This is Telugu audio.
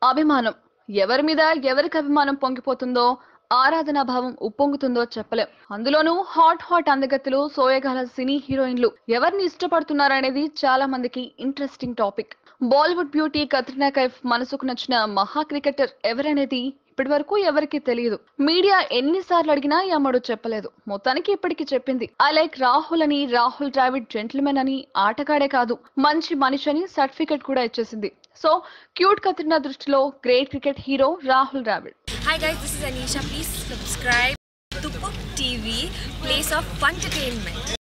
అభిమానం ఎవరి మీద ఎవరికి అభిమానం పొంగిపోతుందో ఆరాధనా భావం ఉప్పొంగుతుందో చెప్పలేం అందులోనూ హాట్ హాట్ అందగత్తులు సోయగాల సినీ హీరోయిన్లు ఎవరిని ఇష్టపడుతున్నారనేది చాలా మందికి interesting topic Bollywood beauty Katrina Kaif మనసుకు నచ్చిన మహా క్రికెటర్ ఎవరనేది ఇప్పటి వరకు ఎవరికి తెలియదు మీడియా ఎన్నిసార్లు అడిగినా ఈ అమ్మడు చెప్పలేదు మొత్తానికి ఇప్పటికి చెప్పింది ఐ లైక్ రాహుల్ అని రాహుల్ ద్రావిడ్ జెంటిల్మెన్ అని ఆటగాడే కాదు మంచి మనిషి అని సర్టిఫికెట్ కూడా ఇచ్చేసింది సో క్యూట్ కత్రినా దృష్టిలో great cricket hero Rahul Dravid Hi guys, this is Anisha. Please subscribe to Book TV, place of entertainment.